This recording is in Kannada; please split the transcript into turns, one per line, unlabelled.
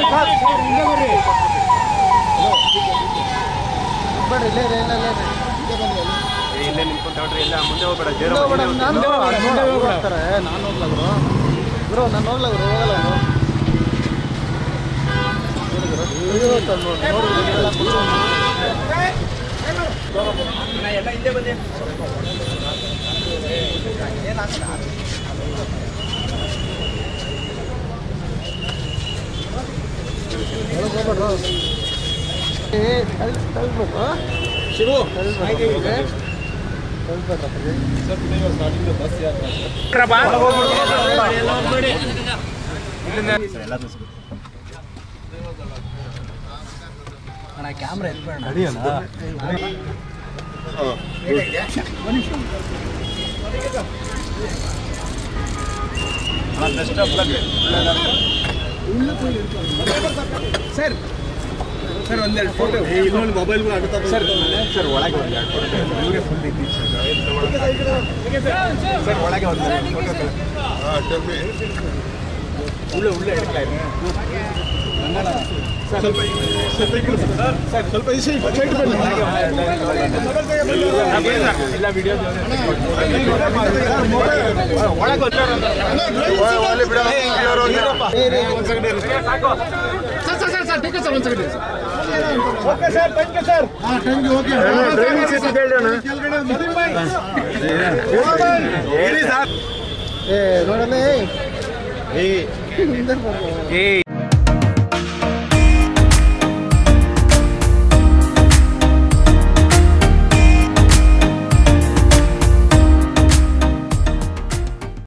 ಬರ್ರಿ ಇಲ್ಲೇ ಇರಿ, ಇಲ್ಲೇ ಇಲ್ಲೇ ಇರಿ.
ಇಲ್ಲೇ ನಿಂತ್ಕೊಂಡ್ರಿ ಇಲ್ಲ ಮುಂದೆ ಹೋಗ್ಬೇಡ ಜೇರ
ಮುಂದೆ ಹೋಗ್ಬೇಡ, ನಾನು ಅವ್ರು ಹೋಗ್ತಾರೆ ನಾನು ಹೋಗ್ಲ ಗುರು ಗುರು ನಾನು ಹೋಗ್ಲ ಗುರು ಹೋಗಲ್ಲ ಗುರು ನೋಡಿ ಗುರು, ಇವ್ರು ಹೋಗ್ತಾರೆ ನೋಡಿ, ನೋಡಿ ಗುರು, ಇದೆಲ್ಲ ಕುತ್ಕೊಂಡು. ಒಳಗ್ ಹೋಗ್ಬೇಡ್ರು. ಏ, ತಳ್- ತಳ್ಬೇಕು. ತಳ್ಬೇಕು. ತಳ್ಬೇಡ್ರಪ್ಪ.
ಸರ್ ಒಂದೆರಡು ಫೋಟೋ ಇನ್ನೊಂದು ಮೊಬೈಲ್ ಸರ್ ಸರ್ ಒಳಗೆ ಒಂದು ಎರಡು ಫೋಟೋ ಇವರೇ ಫುಲ್ ಇದ್ದೀವಿ ಸರ್ ಒಳಗೆ ಒಂದು ಫೋಟೋ ಉಳ್ಳೆ ಉಳ್ಳೆ ಹಿಡ್ತಾ ಇದೆ ಸ್ವಲ್ಪ ಸ್ವಲ್ಪ ಈ ಕಡೆ ಸರ್ ಸರ್ ಸ್ವಲ್ಪ ಈ ಸೈಡ್ ಸೈಡ್ ಬನ್ನಿ ಇಲ್ಲ ವಿಡಿಯೋ ಒಳಗೆ ಒಳಗೆ ಬಿಡೋಣ
ಏ, ಏ,
okay sir thank you sir ಹೇಳಿ ಸರ್
ಏ ನೋಡಲ್ಲ ಏ
ಏ
ಹಿಂದೆ ಬರ್ಬೋದು.